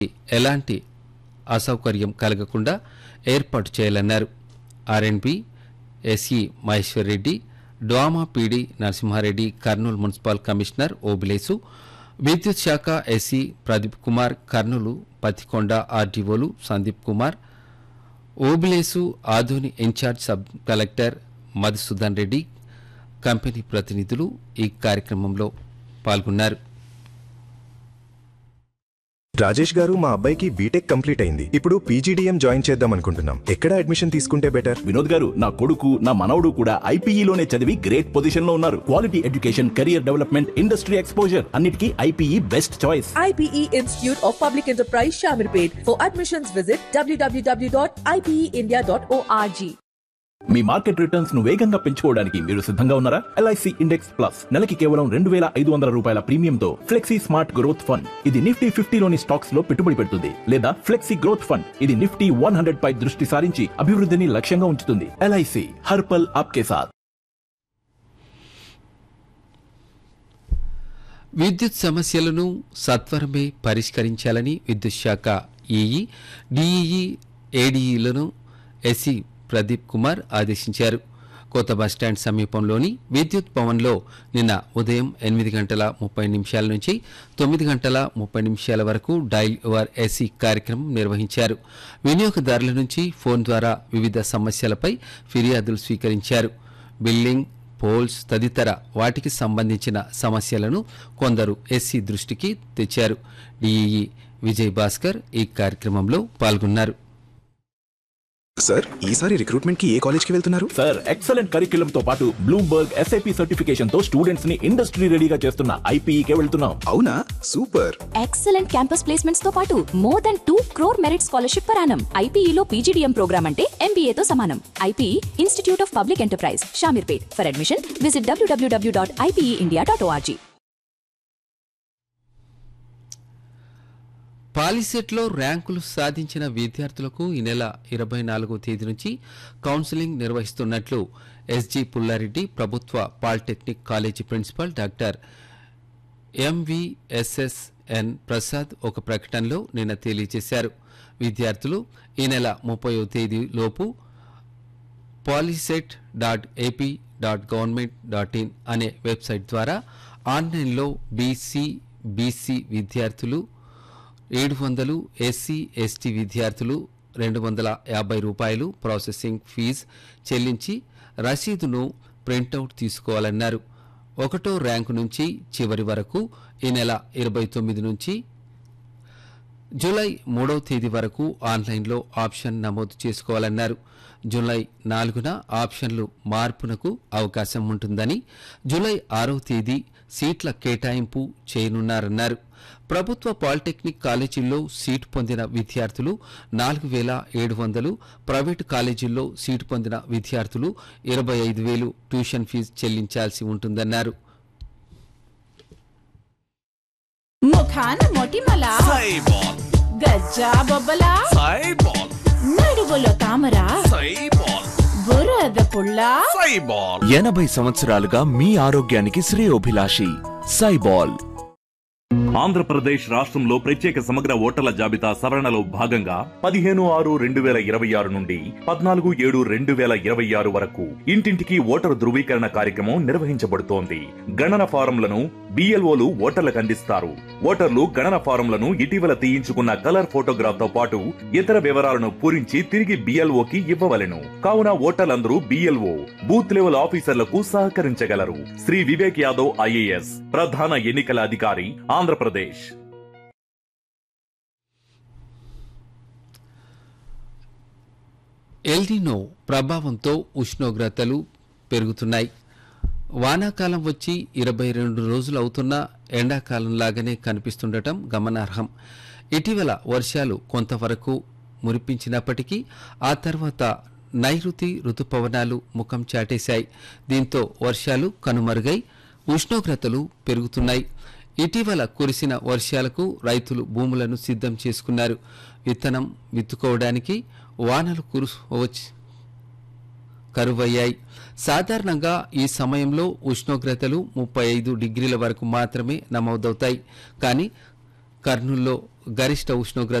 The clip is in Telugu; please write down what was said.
ఎలాంటి అసౌకర్యం కలగకుండా ఏర్పాటు చేయాలన్నారు R and B SE Maheshwar Reddy DWAMA PD Narasimhareddy Kurnool municipal commissioner Obilesu విద్యుత్ శాఖ ఎస్ఈ ప్రదీప్ కుమార్ కర్నూలు పత్తికొండ ఆర్డీఓలు Sandeep Kumar Obilesu Adoni incharge sub collector Madhusudan Reddy company ప్రతినిధులు ఈ కార్యక్రమంలో పాల్గొన్నారు రాజేష్ గారు మా అబ్బాయికి బీటెక్ కంప్లీట్ అయింది ఇప్పుడు పీజీడీఎం జాయిన్ చేద్దాం అనుకుంటున్నాం ఎక్కడ అడ్మిషన్ తీసుకుంటే బెటర్ వినోద్ గారు నా కొడుకు నా మనవడు కూడా ఐపీఈలోనే చదివి గ్రేట్ పొజిషన్ లో ఉన్నారు quality education career development industry exposure అన్నిటికీ IPE best choice IPE Institute of Public Enterprise Shamirpet. For admissions, visit www.ipeindia.org. మీ మార్కెట్ రిటర్న్స్ ను వేగంగా పెంచుకోవడానికి మీరు సిద్ధంగా ఉన్నారా ఎల్ఐసి ఇండెక్స్ ప్లస్ నెలకి కేవలం రెండు వేల ఐదు వందల రూపాయల ప్రీమియంతో ఫ్లెక్సీ స్మార్ట్ గ్రోత్ ఫండ్ ఇది నిఫ్టీ ఫిఫ్టీలోని స్టాక్స్ లో పెట్టుబడి పెడుతుంది లేదా ఫ్లెక్సీ గ్రోత్ ఫండ్ ఇది నిఫ్టీ వన్ హండ్రెడ్ పై దృష్టి సారించి అభివృద్ధిని లక్ష్యంగా ఉంచుతుంది ఎల్ఐసి హర్పల్ ఆప్కే సాత్ విద్యుత్ సమస్యలను సత్వరమే పరిష్కరించాలని విద్యుత్ శాఖ ఈఈ డిఈఈ ఏడీఈలను ఎస్సీ ప్రదీప్ కుమార్ ఆదేశించారు కొత్త బస్టాండ్ సమీపంలోని విద్యుత్ భవన్లో నిన్న ఉదయం ఎనిమిది గంటల ముప్పై నిమిషాల నుంచి తొమ్మిది గంటల ముప్పై నిమిషాల వరకు డైల్ యువర్ ఎస్సీ కార్యక్రమం నిర్వహించారు వినియోగదారుల నుంచి ఫోన్ ద్వారా వివిధ సమస్యలపై ఫిర్యాదులు స్వీకరించారు బిల్లింగ్ పోల్స్ తదితర వాటికి సంబంధించిన సమస్యలను కొందరు ఎస్సీ దృష్టికి తెచ్చారు డిఈఈ విజయ్ భాస్కర్ ఈ కార్యక్రమంలో పాల్గొన్నారు సార్ ఈసారి రిక్రూట్మెంట్ కి ఏ కాలేజ్ కి వెళ్తున్నారు సార్ ఎక్సలెంట్ కరిక్యులం తో పాటు బ్లూంబర్గ్ ఎస్ఐపి సర్టిఫికేషన్ తో స్టూడెంట్స్ ని ఇండస్ట్రీ రెడీగా చేస్తున్న ఐపీఈకే వెళ్తున్నాం అవునా సూపర్ ఎక్సలెంట్ క్యాంపస్ ప్లేస్మెంట్స్ తో పాటు more than two crore merit scholarship పరానం ఐపీఈలో పీజీడీఎం ప్రోగ్రామ్ అంటే MBA తో సమానం IPE institute of public enterprise Shamirpet for admission visit W W W dot IPE dot org పాలిసెట్లో ర్యాంకులు సాధించిన విద్యార్థులకు ఈ నెల ఇరవై నాలుగో తేదీ నుంచి కౌన్సిలింగ్ నిర్వహిస్తున్నట్లు ఎస్జి పుల్లారెడ్డి ప్రభుత్వ polytechnic college principal doctor MVSSN Prasad ఒక ప్రకటనలో నిన్న తెలియజేశారు విద్యార్థులు ఈ నెల ముప్పయో తేదీ లోపు Polycet dot AP dot government dot in అనే వెబ్సైట్ ద్వారా ఆన్లైన్లో బీసీ బీసీ విద్యార్థులు ఏడు వందలు ఎస్సీ ఎస్టీ విద్యార్థులు రెండు వందల యాభై రూపాయలు ప్రాసెసింగ్ ఫీజు చెల్లించి రసీదును ప్రింటౌట్ తీసుకోవాలన్నారు ఒకటో ర్యాంకు నుంచి చివరి వరకు ఈ నెల ఇరవై తొమ్మిది నుంచి జూలై మూడవ తేదీ వరకు ఆన్లైన్లో ఆప్షన్ నమోదు చేసుకోవాలన్నారు జూలై నాలుగున ఆప్షన్లు మార్పునకు అవకాశం ఉంటుందని జూలై ఆరవ తేదీ సీట్ల కేటాయింపు చేయనున్నారన్నారు ప్రభుత్వ పాలిటెక్నిక్ కాలేజీల్లో సీటు పొందిన విద్యార్థులు నాలుగు వేల ఏడు వందలు ప్రైవేటు కాలేజీల్లో సీటు పొందిన విద్యార్థులు ఇరవై ఐదు వేలు ట్యూషన్ ఫీజు చెల్లించాల్సి ఉంటుందన్నారు ముఖాన మొటిమల సైబాల్ గజ్జా బొబ్బల సైబాల్ నడువులో తామర సైబాల్ బురద పుల్ల సైబాల్ ఎనభై సంవత్సరాలుగా మీ ఆరోగ్యానికి శ్రేయోభిలాషి సైబాల్ ఆంధ్రప్రదేశ్ రాష్ట్రంలో ప్రత్యేక సమగ్ర ఓటర్ల జాబితా సవరణలో భాగంగా పదిహేను ఆరు రెండు వేల ఇరవై ఆరు నుండి పద్నాలుగు ఏడు రెండు వేల ఇరవై ఆరు వరకు ఇంటింటికి ఓటరు ధృవీకరణ కార్యక్రమం నిర్వహించబడుతోంది గణన ఫారంలను బిఎల్ఓలు ఓటర్లకు అందిస్తారు ఓటర్లు గణన ఫారంలను ఇటీవల తీయించుకున్న కలర్ ఫోటోగ్రాఫ్ తో పాటు ఇతర వివరాలను పూరించి తిరిగి బిఎల్ఓకి ఇవ్వవలెను కావున ఓటర్లందరూ బిఎల్ఓ బూత్ లెవెల్ ఆఫీసర్లకు సహకరించగలరు శ్రీ వివేక్ యాదవ్ ఐఏఎస్ ప్రధాన ఎన్నికల అధికారి ఆంధ్రప్రదేశ్ ఎల్నినో ప్రభావంతో ఉష్ణోగ్రతలు పెరుగుతున్నాయి వానాకాలం వచ్చి ఇరవై రెండు రోజులు అవుతున్నా ఎండాకాలం లాగానే కనిపిస్తుండటం గమనార్హం ఇటీవల వర్షాలు కొంతవరకు మురిపించినప్పటికీ ఆ తర్వాత నైరుతి రుతుపవనాలు ముఖం చాటేశాయి దీంతో వర్షాలు కనుమరుగై ఉష్ణోగ్రతలు పెరుగుతున్నాయి ఇటీవల కురిసిన వర్షాలకు రైతులు భూములను సిద్ధం చేసుకున్నారు విత్తనం విత్తుకోవడానికి వానలు కురువచ్చి కరువయ్యాయి సాధారణంగా ఈ సమయంలో ఉష్ణోగ్రతలు ముప్పై ఐదు డిగ్రీల వరకు మాత్రమే నమోదవుతాయి కానీ కర్నూల్లో గరిష్ట ఉష్ణోగ్రత